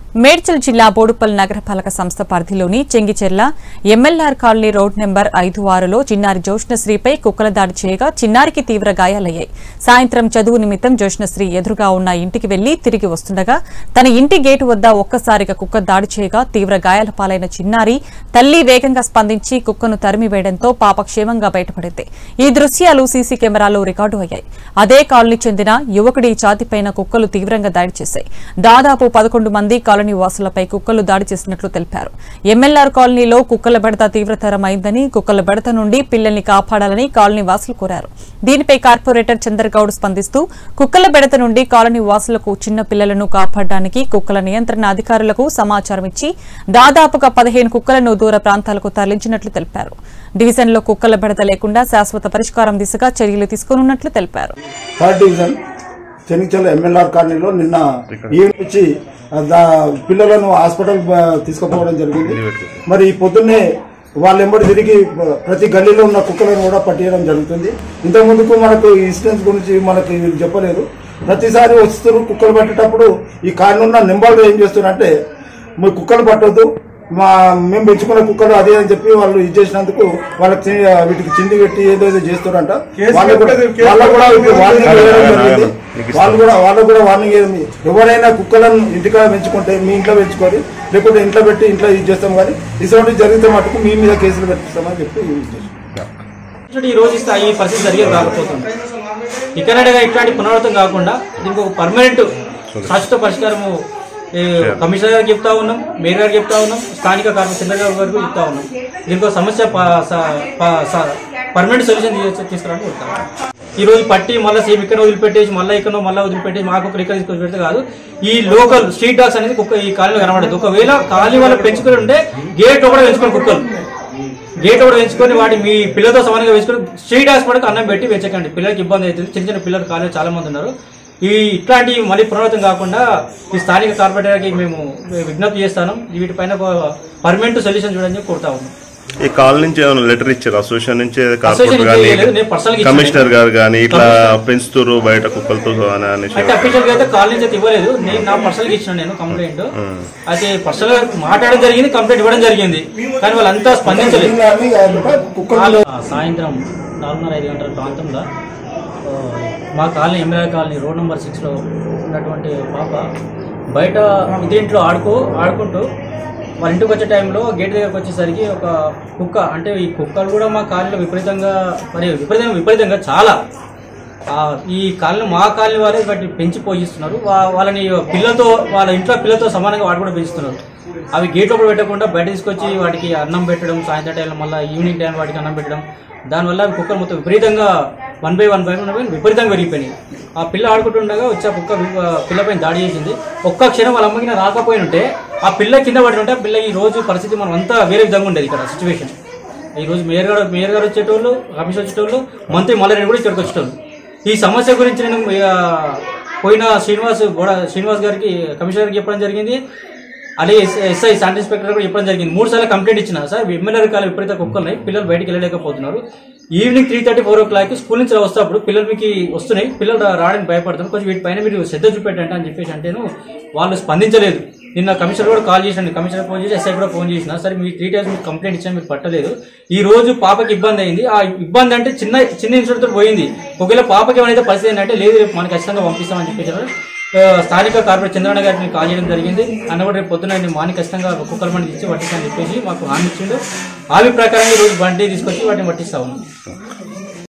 మేడ్చల్ జిల్లా బోడుపల్ నగరపాలక సంస్థ పరిధిలోని Chengicherla MLR colony road number ఐదు ఆరులో చిన్నారి జోష్నశ్రీపై కుక్కల దాడి చేయగా చిన్నారికి తీవ్ర గాయాలయ్యాయి సాయంత్రం చదువు నిమిత్తం జోష్నశ్రీ ఎదురుగా ఉన్న ఇంటికి వెళ్లి తిరిగి వస్తుండగా తన ఇంటి గేటు వద్ద ఒక్కసారిగా కుక్క దాడి చేయగా తీవ్ర గాయాల పాలైన చిన్నారి తల్లి వేగంగా స్పందించి కుక్కను తరిమివేయడంతో పాప క్షేమంగా బయటపడింది ఈ దృశ్యాలు సీసీ కెమెరాలో రికార్డు అయ్యాయి అదే కాలనీ చెందిన యువకుడి ఛాతిపైన కుక్కలు తీవ్రంగా దాడి చేశాయి దాదాపు పదకొండు మంది కాలనీ వాసులపై కుక్కలు దాడి చేసినట్లు తెలిపారు ఎంఎల్ఆర్ కాలనీలో కుక్కల బెడత తీవ్రతరమైందని కుక్కల బెడత నుండి పిల్లల్ని కాపాడాలని కాలనీ వాసులు కోరారు దీనిపై కార్పొరేటర్ చంద్రగౌడ్ స్పందిస్తూ కుక్కల బెడత నుండి కాలనీ వాసులకు చిన్న పిల్లలను కాపాడడానికి కుక్కల నియంత్రణ అధికారులకు సమాచారం ఇచ్చి దాదాపుగా పదిహేను కుక్కలను దూర ప్రాంతాలకు తరలించినట్లు తెలిపారు డివిజన్లో కుక్కల బెడత లేకుండా శాశ్వత పరిష్కారం దిశగా చర్యలు తీసుకోనున్నట్లు తెలిపారు థర్డ్ డివిజన్ చెనిచల్ ఎమ్మెల్ఆర్ కాలనీలో నిన్న ఈవినింగ్ వచ్చి ఆ, దా- పిల్లలను హాస్పిటల్ ఆ, తీసుకుపోవడం జరిగింది మరి ఈ పొద్దున్నే వాళ్ళ ఎంబడి తిరిగి ఆ, ప్రతి గల్లీలో ఉన్న కుక్కలను కూడా పట్టేయడం జరుగుతుంది ఇంతకు ముందుకు మనకు ఈ ఇన్సిడెంట్స్ గురించి మనకి వీళ్ళు చెప్పలేదు ప్రతిసారి వస్తున్నారు కుక్కలు పట్టేటప్పుడు ఈ కాలనీ ఉన్న నింబాలు ఏం చేస్తున్నారంటే మీరు కుక్కలు పట్టొద్దు మా మేము పెంచుకున్న కుక్కలు అదే అని చెప్పి వాళ్ళు ఇది చేసినందుకు వాళ్ళకి చి- వీటికి చిండి పెట్టి ఏదో ఏదో చేస్తారంట వాళ్ళు కూడా వాళ్ళకు కూడా ఇప్పుడు వార్నింగ్ ఇవ్వడం జరిగింది వాళ్ళు కూడా వాళ్ళకు కూడా వార్నింగ్ ఇవ్వడం ఎవరైనా కుక్కలను ఇంటికాడ పెంచుకుంటే మీ ఇంట్లో పెంచుకొని లేకపోతే ఇంట్లో పెట్టి ఇంట్లో ఇది చేస్తాం కానీ ఇటువంటి జరిగితే మటుకు మీ మీద కేసులు పెట్టిస్తామని చెప్పి ఇది చేస్తాం ఇటువంటి ఈ రోజు ఇస్తే ఈ పరిస్థితి జరిగేది కాకపోతుంది ఇక్కడగా ఇట్లాంటి పునరావృతం కాకుండా దీనికి ఒక పర్మనెంట్ శాశ్వత పరిష్కారము ఏ, కమిషనర్ గారికి చెప్తా ఉన్నాం మేయర్ గారికి చెప్తా ఉన్నాం స్థానిక కార్మిక చంద్రగారు గారికి చెప్తా ఉన్నాం దీనికి ఒక సమస్య పర్మనెంట్ సొల్యూషన్ తీసుకురావడానికి చెప్తా ఉన్నాం. ఈ రోజు పట్టి మళ్ళీ సేమ్ ఇక్కడ వదిలిపెట్టేసి మళ్ళీ ఇక్కడ మళ్ళీ వదిలిపెట్టేసి మాకు ఒకరు ఇక్కడ తీసుకొని పెడితే కాదు ఈ లోకల్ స్ట్రీట్ డాగ్స్ అనేది కుక్క ఈ కాలనీలో కనబడదు ఒకవేళ కాలనీ వాళ్ళు పెంచుకుని ఉంటే గేట్ కూడా పెంచుకొని కుక్కలు గేట్ కూడా పెంచుకొని వాటి మీ పిల్లలతో సమానంగా వేసుకొని స్ట్రీట్ హాస్పిటల్కి అన్నం పెట్టి పెంచకండి పిల్లలకి ఇబ్బంది అవుతుంది చిన్న చిన్న పిల్లలు కాలేజ్ చాలా మంది ఉన్నారు ఈ ఇట్లాంటి మళ్ళీ పునరావృతం కాకుండా ఈ స్థానిక కార్పొరేటర్కి మేము విజ్ఞప్తి చేస్తాను వీటిపైన ఒక పర్మనెంట్ సొల్యూషన్ చూడని కోరుతా ఉన్నాం ఈ కాల్ నుంచి ఏమైనా లెటర్ ఇచ్చారు అసోసియేషన్ నుంచి కార్పొరేట్ అసోసియేషన్ కానీ చేయలేదు, నేను personal గా ఇచ్చాను. కమిషనర్ గారు కానీ ఇట్లా పెంచుతారు బయట కుక్కలతో అని అనేసి అయితే అఫీషియల్ గా అయితే కాల్ నుంచి అయితే ఇవ్వలేదు నేను నా పర్సనల్ గా ఇచ్చిన నేను కంప్లైంట్ అయితే పర్సనల్ గా మాట్లాడడం జరిగింది కంప్లైంట్ ఇవ్వడం జరిగింది కానీ వాళ్ళంతా స్పందించలేదు కుక్కలు వాళ్ళు సాయంత్రం నాలుగున్నర ఐదు గంటల ప్రాంతంలో ఆ, మా colony MLA colony road number సిక్స్లో ఉన్నటువంటి పాప బయట ఇంట్లో ఆడుకో ఆడుకుంటూ వాళ్ళ ఇంటికి వచ్చే టైంలో గేట్ దగ్గరకు వచ్చేసరికి ఒక కుక్క అంటే ఈ కుక్కలు కూడా మా కాలనీలో విపరీతంగా మరి విపరీతంగా విపరీతంగా చాలా ఆ, ఈ కాలనీ మా కాలనీ వారే వాటిని పెంచి పోషిస్తున్నారు వా- వాళ్ళని పిల్లలతో వాళ్ళ ఇంట్లో పిల్లలతో సమానంగా వాడు కూడా పెంచుతున్నారు అవి గేట్ లోపల పెట్టకుండా బయట తీసుకొచ్చి వాటికి అన్నం పెట్టడం సాయంత్రం టైంలో మళ్ళీ ఈవినింగ్ టైం వాటికి అన్నం పెట్టడం దానివల్ల అవి కుక్కలు మొత్తం విపరీతంగా one by one by one by విపరీతంగా పెరిగిపోయినాయి ఆ పిల్ల ఆడుకుంటుండగా వచ్చి ఆ కుక్క వి- ఆ పిల్లపైన దాడి చేసింది ఒక్క క్షణం వాళ్ళ అమ్మకి రాకపోయి ఉంటే ఆ పిల్ల కింద పడి ఉంటే ఆ పిల్ల ఈ రోజు పరిస్థితి మనం అంతా వేరే విధంగా ఉండేది ఇక్కడ సిచ్యువేషన్ ఈ రోజు మేయర్ గారు మేయర్ గారు వచ్చేటోళ్ళు కమిషన్ వచ్చేటోళ్ళు మంత్రి మల్లారెడ్డి కూడా ఇక్కడికి వచ్చేటోళ్ళు ఈ సమస్య గురించి నేను ఆ, పోయిన శ్రీనివాస్ గోడ శ్రీనివాస్ గారికి కమిషనర్ గారికి చెప్పడం జరిగింది అలాగే ఎస్- ఎస్ఐ శాంతి ఇన్స్పెక్టర్ కూడా చెప్పడం జరిగింది మూడు సార్లు కంప్లైంట్ ఇచ్చిన సార్ ఎమ్మెల్యే కాలం విపరీత కుక్కలున్నాయి పిల్లలు బయటికి వెళ్ళలేకపోతున్నారు evening three thirty four o'clock school నుంచి వస్తేప్పుడు పిల్లలు మీకు వస్తున్నాయి పిల్లలు రా- రావడానికి భయపడుతున్నారు కొంచెం వీటిపైన మీరు శ్రద్ధ చూపెట్టండి అని చెప్పేసి అంటేను వాళ్ళు స్పందించలేదు నిన్న కమిషనర్ కూడా కాల్ చేసిన కమిషనర్ ఫోన్ చేసి ఎస్ఐ కూడా ఫోన్ చేసిన సరే మీ త్రీ టైమ్స్ మీకు కంప్లైంట్ ఇచ్చాను మీరు పట్టలేదు ఈ రోజు పాపకి ఇబ్బంది అయింది ఆ ఇబ్బంది అంటే చిన్న చిన్న ఇన్సిడెంట్ తో పోయింది ఒకవేళ పాపకి ఏమైనా పరిస్థితి ఏంటంటే లేదు రేపు మనకి ఖచ్చితంగా పంపిస్తామని చెప్పేసి ఆ, స్థానిక కార్పొరేట్ చంద్రబాబు గారికి కాల్ చేయడం జరిగింది అన్న కూడా రేపు పొద్దున నేను మార్నింగ్ ఖచ్చితంగా కుక్కల బండి ఇచ్చి పట్టిస్తానని చెప్పేసి మాకు హామీ ఇచ్చిండు హామీ ప్రకారం ఈ రోజు బండి తీసుకొచ్చి వాటిని పట్టిస్తా ఉన్నాం